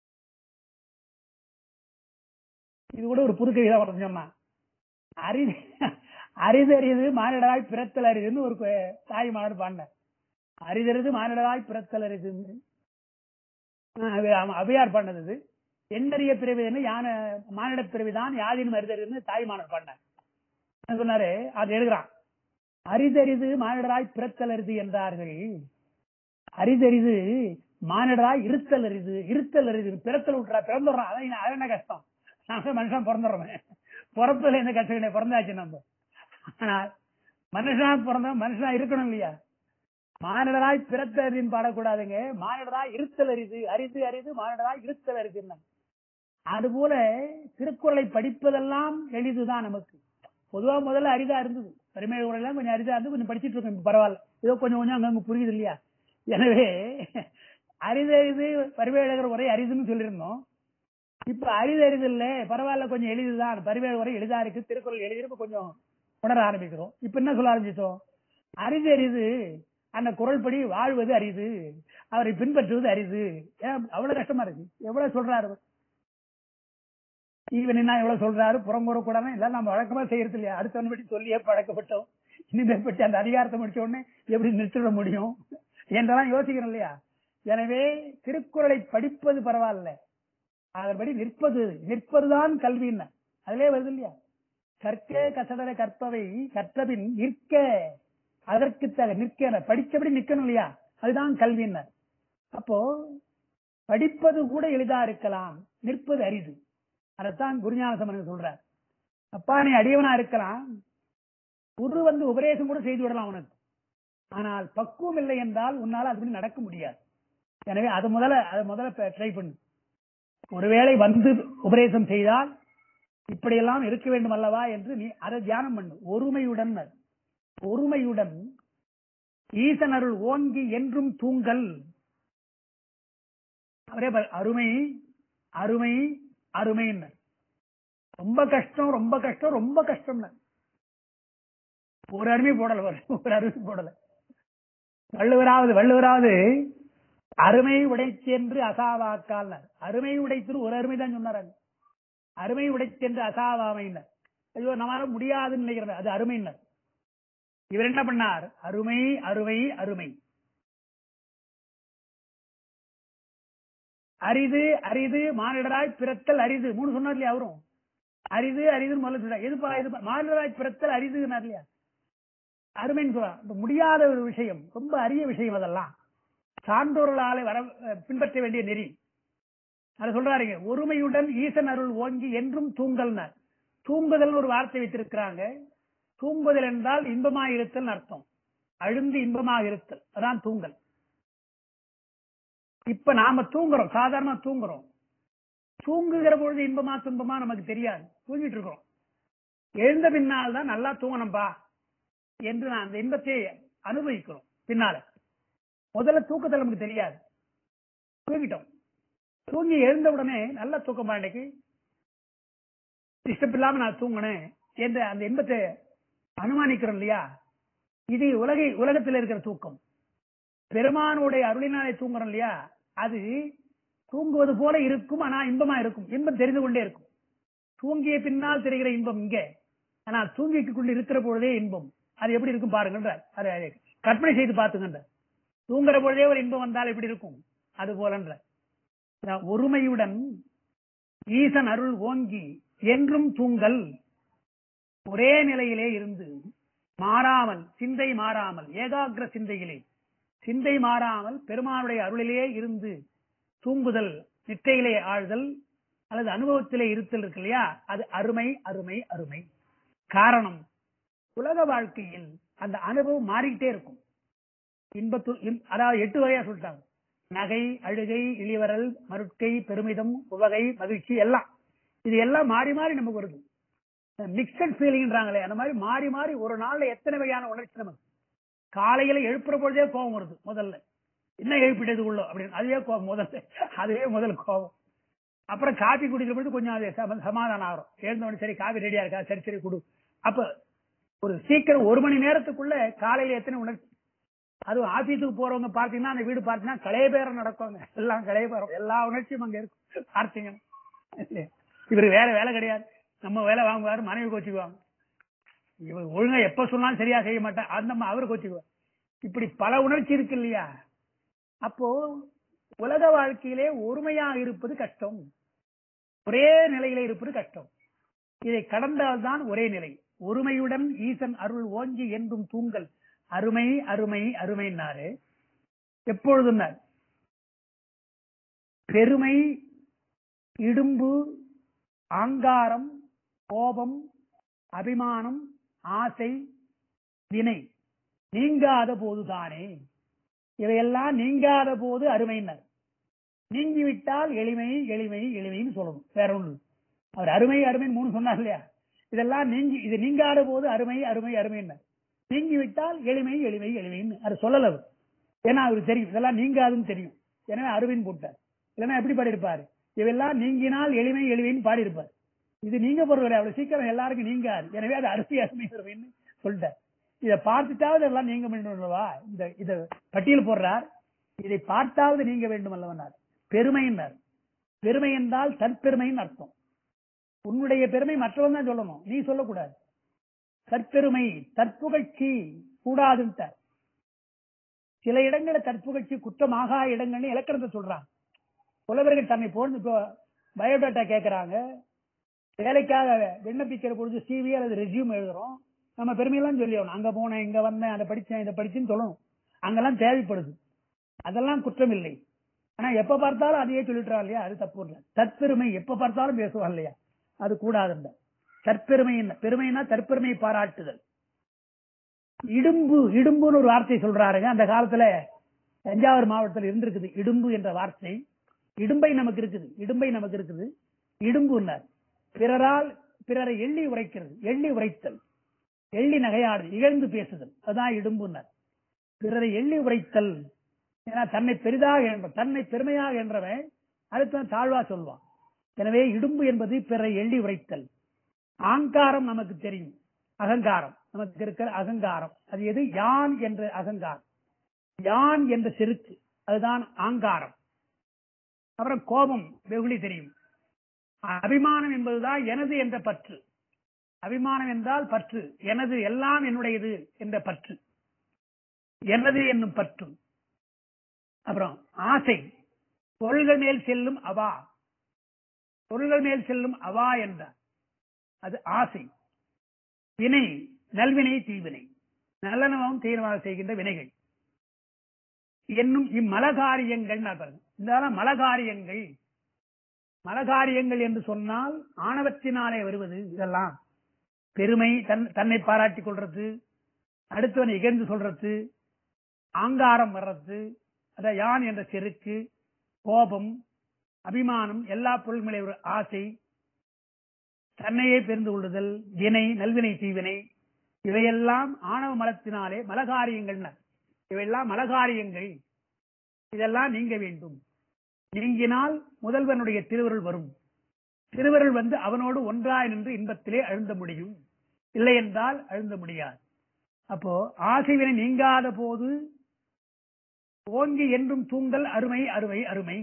A: இது கூட ஒரு புது கவிதை வரும் சொன்னா அரிது அரிதறிது மானிடராய் பிறத்தல் அரிதுன்னு ஒரு கு- தாய் மாணவர் பாடினார் அரிதறிது மானிடராய் பிறத்தல் அரிதுன்னு ஆஹ் அது ஆமா, அவையார் பாடினது இது. எண்ணறிய பிறவின்னு யான மானிட பிறவிதான் யாதினும் அரிதறிதுன்னு தாய் மாணவர் பாடினார் என்ன சொன்னாரு அது எழுதுறான் அரிதறிது மானிடராய் பிறத்தல் அரிது என்றார்கள் அரிதறிது மானிடராய் இருத்தல் அரிது இருத்தல் அரிது பிறத்தல் விட்டுறா பிறந்துடுறான் அதான் அது என்ன கஷ்டம் நாம மனுஷன் பிறந்துடுறோமே பிறப்புல எந்த கஷ்டம் கிடையாது பிறந்தாச்சு நம்ம ஆனால் மனுஷனா பிறந்த மனுஷனா இருக்கணும் இல்லையா மானிடராய் பிறத்த அரிதுன்னு பாடக்கூடாதுங்க மானிடராய் இருத்தல் அரிது அரிது அரிது மானிடராய் இருத்தல் அரிதுன்னு அதுபோல திருக்குறளை படிப்பதெல்லாம் எளிதுதான் நமக்கு பொதுவா முதல்ல அரிதா இருந்தது வறுமை உரையெல்லாம் கொஞ்சம் அரிதா இருந்து கொஞ்சம் படிச்சிட்டு இருக்கோம் இப்ப பரவாயில்ல ஏதோ கொஞ்சம் கொஞ்சம் அங்கங்க புரியுது இல்லையா எனவே அரிது அரிது பரிவேழகர் உரை அரிதுன்னு சொல்லியிருந்தோம் இப்ப அரிது அரிது இல்ல பரவாயில்ல கொஞ்சம் எளிதுதான் பரிவேழ உரை எளிதா இருக்கு திருக்குறள் எளிது கொஞ்சம் உணர ஆரம்பிக்கிறோம் இப்ப என்ன சொல்ல ஆரம்பிச்சிட்டோம் அரிது அரிது அந்த குரல் படி வாழ்வது அரிது அவரை பின்பற்றுவது அரிது ஏன் அவ்வளவு கஷ்டமா இருக்கு எவ்வளவு சொல்றாரு அவர்? ஈவன் என்ன எவ்வளவு சொல்றாரு புறங்கூற கூடாது எல்லாம் நம்ம வழக்கமா செய்யறது இல்லையா அடுத்தவன் பற்றி சொல்லியே பழக்கப்பட்டோம் இனிமேல் பற்றி அந்த அதிகாரத்தை முடிச்ச உடனே எப்படி நிறுத்திட முடியும் என்றெல்லாம் யோசிக்கிறோம் இல்லையா எனவே திருக்குறளை படிப்பது பரவாயில்ல அதன்படி நிற்பது நிற்பதுதான் கல்வின்னு அதிலே வருது இல்லையா கற்க கசடர கற்பவை கற்றபின் நிற்க அதற்கு தக நிற்க படிச்சபடி நிக்கணும் இல்லையா அதுதான் கல்வியினர் அப்போ படிப்பது கூட எளிதா இருக்கலாம் நிற்பது அரிது அதைத்தான் குருஞான சமணன் சொல்றார் அப்பா நீ அடியவனா இருக்கலாம் குரு வந்து உபதேசம் கூட செய்து விடலாம் உனக்கு ஆனால் பக்குவம் இல்லை என்றால் உன்னால அதுபடி நடக்க முடியாது எனவே அது முதல்ல அது முதல்ல ட்ரை பண்ணு ஒருவேளை வந்து உபதேசம் செய்தால் இப்படியெல்லாம் இருக்க வேண்டும் அல்லவா என்று நீ அதை தியானம் பண்ணு ஒருமையுடன் ஒருமையுடன் ஈசன் அருள் ஓங்கி என்றும் தூங்கல் அவரே பாரு, அருமை அருமை அருமைன்னு ரொம்ப கஷ்டம் ரொம்ப கஷ்டம் ரொம்ப கஷ்டம் ஒரு அருமை போடல பாரு, ஒரு அருமை போடல வள்ளுவராவது வள்ளுவராவது அருமை உடைச்சென்று அசாவாக்கால் அருமை உடைத்து ஒரு அருமை தான் சொன்னார் அங்க. அருமை உடைச்சென்று அசாவாமைனர் ஐயோ நம்மளால முடியாதுன்னு நினைக்கிறேன் அது அருமைனர் இவர் என்ன பண்ணார் அருமை அருமை அருமை அரிது அரிது மானிடராய் பிறத்தல் அரிது மூணு சொன்னார் இல்லையா அவரும் அரிது அரிதுன்னு முதல்ல சொல்றார் எதுப்பா இது மானிடராய் பிறத்தல் அரிதுன்னார் இல்லையா அருமைன்னு சொல்றார் இப்ப முடியாத ஒரு விஷயம் ரொம்ப அரிய விஷயம் அதெல்லாம் சான்றோர்களாலே வர பின்பற்ற வேண்டிய நெறி அதை சொல்றாருங்க ஒருமையுடன் ஈசன் அருள் ஓங்கி என்றும் தூங்கல்னார் தூங்குதல் ஒரு வார்த்தை வைத்திருக்கிறாங்க தூங்குதல் என்றால் இன்பமாக இருத்தல் அர்த்தம் அழுந்து இன்பமாக இருத்தல் அதான் தூங்கல் இப்ப நாம தூங்குறோம் சாதாரண தூங்குறோம் தூங்குகிற பொழுது இன்பமா துன்பமா நமக்கு தெரியாது தூங்கிட்டு இருக்கிறோம் எழுந்த பின்னால் தான் நல்லா தூங்கணும்பா என்று நான் அந்த இன்பத்தை அனுபவிக்கிறோம் பின்னால முதல்ல தூக்கத்தில் நமக்கு தெரியாது தூங்கிட்டோம் தூங்கி எழுந்த உடனே நல்ல தூக்கமா இன்னைக்கு டிஸ்டர்ப் இல்லாம நான் தூங்கினேன் என்ற அந்த இன்பத்தை அனுமானிக்கிறோம் இல்லையா இது உலகை உலகத்தில் இருக்கிற தூக்கம் பெருமானுடைய அருளினாலே தூங்குறோம் இல்லையா அது தூங்குவது போல இருக்கும் ஆனா இன்பமா இருக்கும் இன்பம் தெரிந்து கொண்டே இருக்கும் தூங்கிய பின்னால் தெரிகிற இன்பம் இங்கே ஆனா தூங்கிக் கொண்டு இருக்கிற பொழுதே இன்பம் அது எப்படி இருக்கும் பாருங்கன்ற அதை அதை கற்பனை செய்து பார்த்துங்கன்ற தூங்குற பொழுதே ஒரு இன்பம் வந்தால் எப்படி இருக்கும் அது போலன்ற அதான் ஒருமையுடன் ஈசன் அருள் ஓங்கி என்றும் தூங்கல் ஒரே நிலையிலே இருந்து மாறாமல் சிந்தை மாறாமல் ஏகாகிர சிந்தையிலே சிந்தை மாறாமல் பெருமானுடைய அருளிலே இருந்து தூங்குதல் நிட்டையிலே ஆழ்தல் அல்லது அனுபவத்திலே இருத்தல் இருக்கு இல்லையா அது அருமை அருமை அருமை காரணம் உலக வாழ்க்கையில் அந்த அனுபவம் மாறிக்கிட்டே இருக்கும் இன்பத்து இன்- அதாவது எட்டு வகையா சொல்லிட்டாங்க நகை அழுகை இளிவரல் மருட்கை பெருமிதம் உவகை மகிழ்ச்சி எல்லாம் இது எல்லாம் மாறி மாறி நமக்கு வருது மிக்சட் ஃபீலிங்ன்றாங்களே அந்த மாதிரி மாறி மாறி ஒரு நாள்ல எத்தனை வகையான உணர்ச்சி நமக்கு காலையில எழுப்புற பொழுதே கோபம் வருது முதல்ல என்ன எழுப்பிட்டது உள்ள அப்படின்னு அதுவே கோபம் முதல்ல அதுவே முதல் கோபம் அப்புறம் காபி குடிக்கிற பொழுது கொஞ்சம் அது சம- சமாதானம் ஆகும் எழுந்தவொடனே சரி காபி ரெடியா இருக்கா சரி சரி குடு அப்ப ஒரு சீக்கிரம் ஒரு மணி நேரத்துக்குள்ள காலையில எத்தனை உணர்ச்சி அதுவும் ஆபீஸுக்கு போறவங்க பார்த்தீங்கன்னா அந்த வீடு பார்த்தீங்கன்னா கலையபேரம் நடக்குவாங்க எல்லாம் கலையபேரம் எல்லா உணர்ச்சியும் அங்க இருக்கும் பார்த்தீங்கன்னா இவரு வேற வேலை கிடையாது நம்ம வேலை வாங்குவாரு மனைவி கோச்சிக்குவாங்க இவர் ஒழுங்கா எப்ப சொன்னாலும் சரியா செய்ய மாட்டேன் அந்த அம்மா அவரு கோச்சிக்குவார் இப்படி பல உணர்ச்சி இருக்கு இல்லையா அப்போ உலக வாழ்க்கையிலே ஒருமையா இருப்பது கஷ்டம் ஒரே நிலையில இருப்பது கஷ்டம் இதை கடந்தால்தான் ஒரே நிலை ஒருமையுடன் ஈசன் அருள் ஓங்கி என்றும் தூங்கல் அருமை அருமை அருமைன்னாரு எப்பொழுதுன்னார் பெருமை இடும்பு ஆங்காரம் கோபம் அபிமானம் ஆசை வினை நீங்காத போதுதானே இவையெல்லாம் நீங்காத போது அருமையினர் நீங்கிவிட்டால் எளிமை எளிமை எளிமைன்னு சொல்லணும் வேற ஒண்ணு அவர் அருமை அருமை மூணு சொன்னார் இல்லையா இதெல்லாம் நீங்கி இது நீங்காத போது அருமை அருமை அருமைன்னு நீங்கிவிட்டால் எளிமை எளிமை எளிமைன்னு அது சொல்லல அவர் ஏன்னா அவருக்கு தெரியும் இதெல்லாம் நீங்காதுன்னு தெரியும் எனவே அருமைன்னு போட்டார் இல்லைன்னா எப்படி பாடியிருப்பாரு இவெல்லாம் நீங்கினால் எளிமை எளிமைன்னு பாடியிருப்பார் இது நீங்க பொருள் அவ்வளவு சீக்கிரம் எல்லாருக்கும் நீங்காது எனவே அது அருமை அருமை அருமைன்னு சொல்லிட்டார் இதை பார்த்துட்டாவது எல்லாம் நீங்க வேண்டும் அல்லவா இந்த இத பட்டியல் போடுறார் இதை பார்த்தாவது நீங்க வேண்டும் அல்லவனார் பெருமையினர் பெருமை என்றால் தற்பெருமைன்னு அர்த்தம் உன்னுடைய பெருமை மற்றவன் தான் சொல்லணும் நீ சொல்லக்கூடாது தற்பெருமை தற்புகழ்ச்சி கூடாதுன்ட்டார் சில இடங்களில் தற்புகழ்ச்சி குற்றமாகா இடங்கள்னு இலக்கணத்தை சொல்றாங்க புலவர்கள் தன்னை போன்று இப்போ பயோடேட்டா கேட்கறாங்க வேலைக்காக விண்ணப்பிக்கிற பொழுது சிவி அல்லது ரெசியூம் எழுதுறோம் நம்ம பெருமையெல்லாம் சொல்லி ஆகணும் அங்க போனேன் இங்க வந்தேன் அதை படிச்சேன் இதை படிச்சுன்னு சொல்லணும் அங்கெல்லாம் தேவைப்படுது அதெல்லாம் குற்றம் இல்லை ஆனா எப்ப பார்த்தாலும் அதையே சொல்லிட்டுறா இல்லையா அது தப்பு இல்லை தற்பெருமை எப்ப பார்த்தாலும் பேசுவான் இல்லையா அது கூடாதுன்ற தற்பெருமை என்ன பெருமைனா தற்பெருமை பாராட்டுதல் இடும்பு இடும்புன்னு ஒரு வார்த்தை சொல்றாருங்க அந்த காலத்துல தஞ்சாவூர் மாவட்டத்தில் இருந்திருக்குது இடும்பு என்ற வார்த்தை இடும்பை நமக்கு இருக்குது இடும்பை நமக்கு இருக்குது இடும்புன்னார் பிறரால் பிறரை எள்ளி உரைக்கிறது எள்ளி உரைத்தல் எள்ளி நகையாடுது இகழ்ந்து பேசுதல் அதுதான் இடும்புன்னார் பிறரை எள்ளி உரைத்தல் ஏன்னா தன்னை பெரிதாக என்ற தன்னை பெருமையாக என்றவன் அதுதான் தாழ்வா சொல்வான் எனவே இடும்பு என்பது பிறரை எள்ளி உரைத்தல் ஆங்காரம் நமக்கு தெரியும் அகங்காரம் நமக்கு இருக்கிற அகங்காரம் அது எது யான் என்ற அகங்காரம் யான் என்ற செருக்கு அதுதான் ஆங்காரம் அப்புறம் கோபம் வெகுளி தெரியும் அபிமானம் என்பதுதான் எனது என்ற பற்று அபிமானம் என்றால் பற்று எனது எல்லாம் என்னுடையது என்ற பற்று எனது என்னும் பற்று அப்புறம் ஆசை பொருள்கள் மேல் செல்லும் அவா பொருள்கள் மேல் செல்லும் அவா என்றார் அது ஆசை வினை நல்வினை தீவினை நல்லனவும் தீர்மானம் செய்கின்ற வினைகள் என்னும் இம்மலகாரியங்கள் இந்த மலகாரியங்கள் மலகாரியங்கள் என்று சொன்னால் ஆணவத்தினாலே வருவது இதெல்லாம் பெருமை தன் தன்னை பாராட்டிக் கொள்றது அடுத்தவனை இகழ்ந்து சொல்றது ஆங்காரம் வர்றது அத யான் என்ற செருக்கு கோபம் அபிமானம் எல்லா பொருள்களை ஒரு ஆசை தன்னையே பெருந்து கொள்ளுதல் வினை நல்வினை தீவினை இவையெல்லாம் ஆணவ மலத்தினாலே மலகாரியங்கள் இவையெல்லாம் மலகாரியங்கள் இதெல்லாம் நீங்க வேண்டும் நீங்கினால் முதல்வனுடைய திருவருள் வரும் திருவருள் வந்து அவனோடு ஒன்றாய் நின்று இன்பத்திலே அழுந்த முடியும் இல்லை என்றால் அழுந்த முடியாது அப்போ ஆசைவினை நீங்காத போது ஓங்கி என்றும் தூங்கல் அருமை அருமை அருமை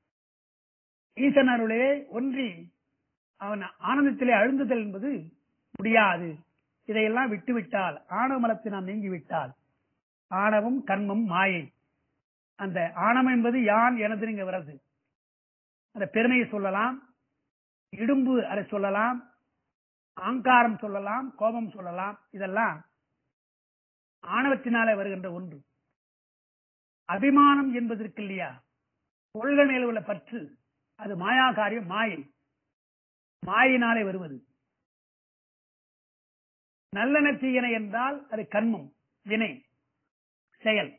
A: ஈசன் அருளே ஒன்றி அவன் ஆனந்தத்திலே அழுந்துதல் என்பது முடியாது இதையெல்லாம் விட்டுவிட்டால் ஆணவமலத்தை நாம் நீங்கிவிட்டால் ஆணவம் கண்மம் மாயை அந்த ஆணவம் என்பது யான் எனது நீங்க வருது அந்த பெருமையை சொல்லலாம் இடும்பு அதை சொல்லலாம் ஆங்காரம் சொல்லலாம் கோபம் சொல்லலாம் இதெல்லாம் ஆணவத்தினாலே வருகின்ற ஒன்று அபிமானம் என்பதற்கு இல்லையா கொள்கை மேல் உள்ள பற்று அது மாயா காரியம் மாயை மாயினாலே வருவது நல்லென தீயன என்றால் அது கண்மம் வினை செயல்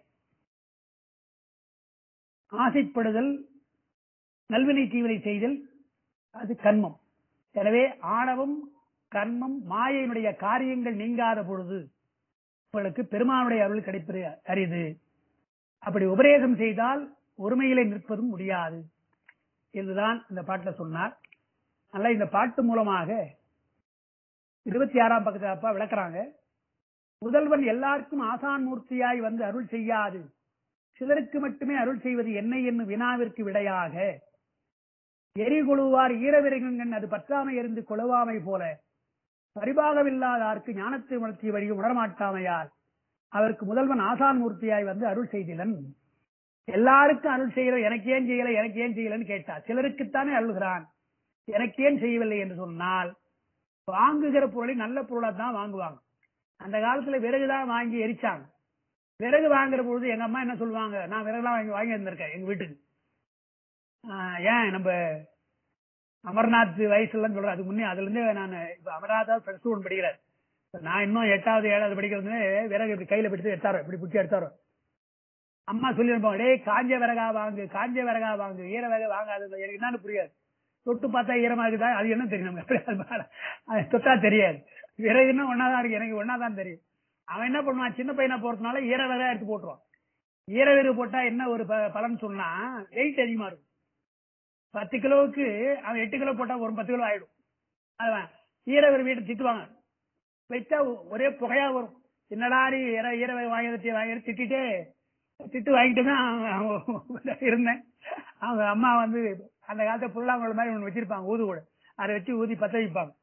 A: ஆசைப்படுதல் நல்வினை தீவினை செய்தல் அது கண்மம் எனவே ஆணவம் கண்மம் மாயையினுடைய காரியங்கள் நீங்காத பொழுது உங்களுக்கு பெருமானுடைய அருள் கிடைப்பது அரிது அப்படி உபதேசம் செய்தால் ஒருமையிலே நிற்பதும் முடியாது என்றுதான் இந்த பாட்டில் சொன்னார் நல்ல இந்த பாட்டு மூலமாக இருபத்தி ஆறாம் பக்கத்தில் அப்பா விளக்குறாங்க முதல்வன் எல்லாருக்கும் ஆசான் மூர்த்தியாய் வந்து அருள் செய்யாது சிலருக்கு மட்டுமே அருள் செய்வது என்ன என்னும் வினாவிற்கு விடையாக எரி கொழுவார் ஈரவிரங்கன் அது பற்றாமை எறிந்து கொழுவாமை போல பரிபாகமில்லாதார்க்கு ஞானத்தை உணர்த்திய வழியும் உணரமாட்டாமையால் அவருக்கு முதல்வன் ஆசான் மூர்த்தியாய் வந்து அருள் செய்திலன் எல்லாருக்கும் அருள் செய்கிற எனக்கு ஏன் செய்யல எனக்கு ஏன் செய்யலன்னு கேட்டார் சிலருக்குத்தானே அருள்கிறான் எனக்கு ஏன் செய்யவில்லை என்று சொன்னால் வாங்குகிற பொருளை நல்ல பொருளா தான் வாங்குவாங்க அந்த காலத்துல விறகுதான் வாங்கி எரிச்சாங்க விறகு வாங்குற பொழுது எங்க அம்மா என்ன சொல்லுவாங்க நான் விறகுலாம் வாங்கி வாங்கி இருந்திருக்கேன் எங்க வீட்டுக்கு ஆஹ் ஏன் நம்ம அமர்நாத் வயசுலாம் சொல்றேன் அதுக்கு முன்னே அதுல இருந்தே நான் இப்ப அமர்நாத் பிளஸ் ஒன் படிக்கிறார் நான் இன்னும் எட்டாவது ஏழாவது படிக்கிறது விறகு இப்படி கையில பிடிச்சு எடுத்தாரோ இப்படி பிடிச்சி எடுத்தாரோ அம்மா சொல்லியிருப்போம் டேய் காஞ்ச விறகா வாங்கு காஞ்ச விறகா வாங்கு ஈர விறகு வாங்காது எனக்கு என்னன்னு புரியாது தொட்டு பார்த்தா ஈரமா இருக்குதா அது என்ன தெரியும் நமக்கு அது தொட்டா தெரியாது விறகுன்னா ஒன்னாதான் இருக்கு எனக்கு ஒன்னாதான் தெரியும் அவன் என்ன பண்ணுவான் சின்ன பையனா போறதுனால ஈர விறகா எடுத்து போட்டுருவான் ஈர விறகு போட்டா என்ன ஒரு ப- பலன் சொன்னா வெயிட் அதிகமா இருக்கும் பத்து கிலோவுக்கு அவன் எட்டு கிலோ போட்டா ஒரு பத்து கிலோ ஆயிடும் அவன் ஈர விறகு வீட்டை திட்டுவாங்க வச்சா ஒ- ஒரே புகையா வரும் என்னடா நீ ஈர ஈர விறகு வாங்கி வாங்கி திட்டிட்டே திட்டு வாங்கிட்டு தான் அவங்க இருந்தேன் அவங்க அம்மா வந்து அந்த காலத்துல புல்லாங்குழல் மாதிரி ஒண்ணு வச்சிருப்பாங்க ஊது கூட அதை வச்சு ஊதி பத்த வைப்பாங்க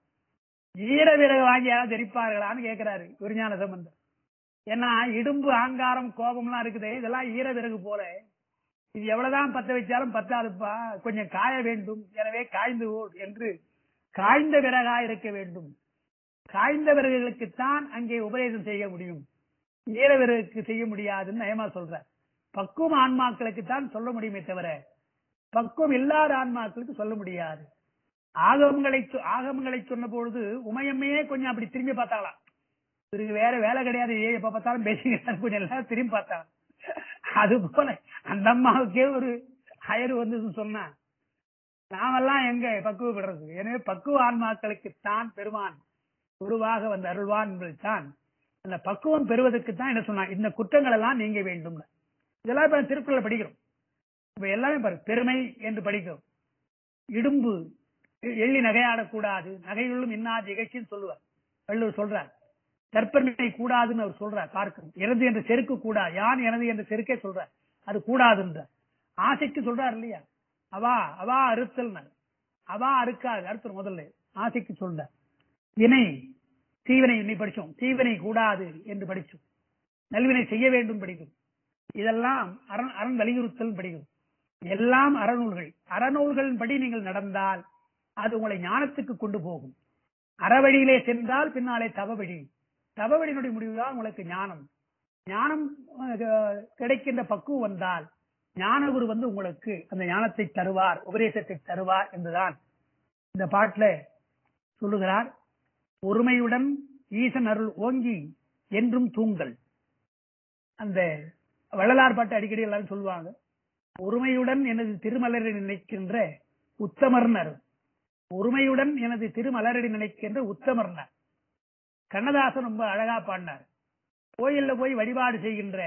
A: ஈர விறகு வாங்கி யாராவது தெரிப்பார்களான்னு கேக்குறாரு விஞ்ஞான சம்பந்தம் ஏன்னா இடும்பு ஆங்காரம் கோபம்லாம் இருக்குது இதெல்லாம் ஈர விறகு போல இது எவ்வளவுதான் பத்த வச்சாலும் பத்தாதுப்பா கொஞ்சம் காய வேண்டும் எனவே காய்ந்து ஓடு என்று காய்ந்த விறகா இருக்க வேண்டும் காய்ந்த விறகுகளுக்குத்தான் அங்கே உபதேசம் செய்ய முடியும் ஈர விறகுக்கு செய்ய முடியாதுன்னு நயமா சொல்ற பக்குவம் ஆன்மாக்களுக்கு தான் சொல்ல முடியுமே தவிர பக்குவம் இல்லாத ஆன்மாக்களுக்கு சொல்ல முடியாது ஆகமங்களை சொ- ஆகமங்களை சொன்ன பொழுது உமையம்மையே கொஞ்சம் அப்படி திரும்பி பார்த்தாங்களாம் இவருக்கு வேற வேலை கிடையாது ஏ எப்ப பார்த்தாலும் பேசிக்கிறாரு கொஞ்சம் எல்லாரும் திரும்பி பார்த்தாங்க அது போல அந்த அம்மாவுக்கே ஒரு அயர் வந்ததுன்னு சொன்னா நாமெல்லாம் எங்க பக்குவப்படுறது எனவே பக்குவ ஆன்மாக்களுக்கு தான் பெருமான் குருவாக வந்து அருள்வான் என்பதுதான் அந்த பக்குவம் பெறுவதற்கு தான் என்ன சொன்னா இந்த குற்றங்கள் எல்லாம் நீங்க வேண்டும் இதெல்லாம் இப்ப திருக்குறள் படிக்கிறோம் இப்ப எல்லாமே பாரு பெருமை என்று படிக்கிறோம் இடும்பு எள்ளி நகையாடக்கூடாது நகையுள்ளும் இன்னாது இகழ்ச்சின்னு சொல்லுவார் வள்ளுவர் சொல்றார் தற்பெருமை கூடாதுன்னு அவர் சொல்றார் பார்க்கணும் எனது என்ற செருக்கு கூடாது யான் எனது என்ற செருக்கே சொல்றார் அது கூடாதுன்ற ஆசைக்கு சொல்றார் இல்லையா அவா அவா அறுத்தல் அவா அறுக்காது அறுத்தல் முதல்ல ஆசைக்கு சொல்றார் வினை தீவினை இன்னை படிச்சோம் தீவினை கூடாது என்று படிச்சோம் நல்வினை செய்ய வேண்டும் படிக்கும் இதெல்லாம் அரண் அரண் வலியுறுத்தல் படிக்கும் எல்லாம் அறநூல்கள் அறநூல்களின் படி நீங்கள் நடந்தால் அது உங்களை ஞானத்துக்கு கொண்டு போகும் அறவழியிலே சென்றால் பின்னாலே தவவழி தவவழியினுடைய முடிவுதான் உங்களுக்கு ஞானம் ஞானம் அஹ், கிடைக்கின்ற பக்குவம் வந்தால் ஞானகுரு வந்து உங்களுக்கு அந்த ஞானத்தை தருவார் உபதேசத்தை தருவார் என்றுதான் இந்த பாட்டுல சொல்லுகிறார் பொறுமையுடன் ஈசன் அருள் ஓங்கி என்றும் தூங்கல் அந்த வள்ளலார் பாட்டு அடிக்கடி எல்லாரும் சொல்லுவாங்க பொறுமையுடன் எனது திருமலரை நினைக்கின்ற உத்தமர்னர் பொறுமையுடன் எனது திருமலரடி நினைக்கின்ற உத்தமர்னர் கண்ணதாசன் ரொம்ப அழகா பாடினார் கோயில்ல போய் வழிபாடு செய்கின்ற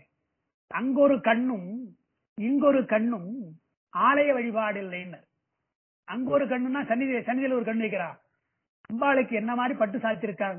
A: அங்கொரு கண்ணும் இங்கொரு கண்ணும் ஆலய வழிபாடு இல்லைன்னர் அங்கொரு கண்ணுன்னா சன்னிதி சன்னிதியில ஒரு கண்ணு வைக்கிறான் அம்பாளுக்கு என்ன மாதிரி பட்டு சாத்திருக்காங்க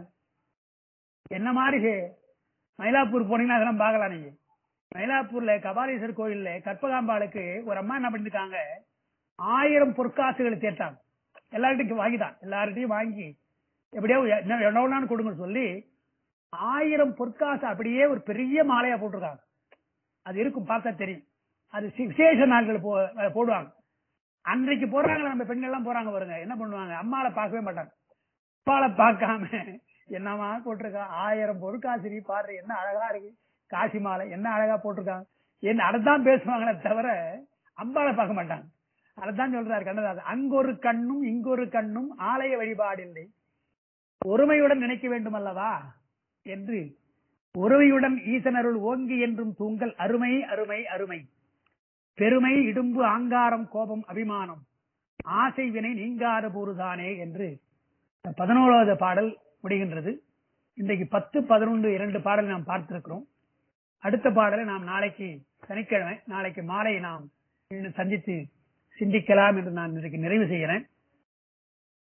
A: என்ன மாதிரி ஹே- மயிலாப்பூர் போனீங்கன்னா அதெல்லாம் பார்க்கலாம் நீங்க மயிலாப்பூர்ல கபாலீஸ்வரர் கோயில்ல கற்பகாம்பாளுக்கு ஒரு அம்மா என்ன பண்ணிருக்காங்க ஆயிரம் பொற்காசுகளை தேட்டாங்க எல்லார்கிட்டையும் வாங்கிட்டான் எல்லார்கிட்டையும் வாங்கி எப்படியோ என்ன எவ்வளவுனாலும் கொடுங்க சொல்லி ஆயிரம் பொற்காசு அப்படியே ஒரு பெரிய மாலையா போட்டிருக்காங்க அது இருக்கும் பார்த்தா தெரியும் அது சி- விசேஷ நாட்கள் போ அஹ் போடுவாங்க அன்றைக்கு போறாங்க நம்ம பெண்கள் எல்லாம் போறாங்க பாருங்க என்ன பண்ணுவாங்க அம்மாவை பார்க்கவே மாட்டாங்க அப்பாவை பார்க்காம என்னமா போட்டிருக்கா ஆயிரம் பொற்காசிரி பாரு என்ன அழகா இருக்கு காசி மாலை என்ன அழகா போட்டிருக்காங்க என்ன அதைத்தான் பேசுவாங்களே தவிர அம்பாவை பார்க்க மாட்டாங்க அதைத்தான் சொல்றாரு கண்ணதாசன் அங்கொரு கண்ணும் இங்கொரு கண்ணும் ஆலய வழிபாடு இல்லை ஒருமையுடன் நினைக்க வேண்டும் அல்லவா என்று ஒருமையுடன் ஈசனருள் ஓங்கி என்றும் தூங்கல் அருமை அருமை அருமை பெருமை இடும்பு ஆங்காரம் கோபம் அபிமானம் ஆசை வினை நீங்காத போருதானே என்று பதினோராவது பாடல் முடிகின்றது இன்றைக்கு பத்து பதினொன்று இரண்டு பாடல் நாம் பார்த்திருக்கிறோம் அடுத்த பாடலை நாம் நாளைக்கு சனிக்கிழமை நாளைக்கு மாலை நாம் இன்னும் சந்தித்து சிந்திக்கலாம் என்று நான் இன்றைக்கு நிறைவு செய்கிறேன்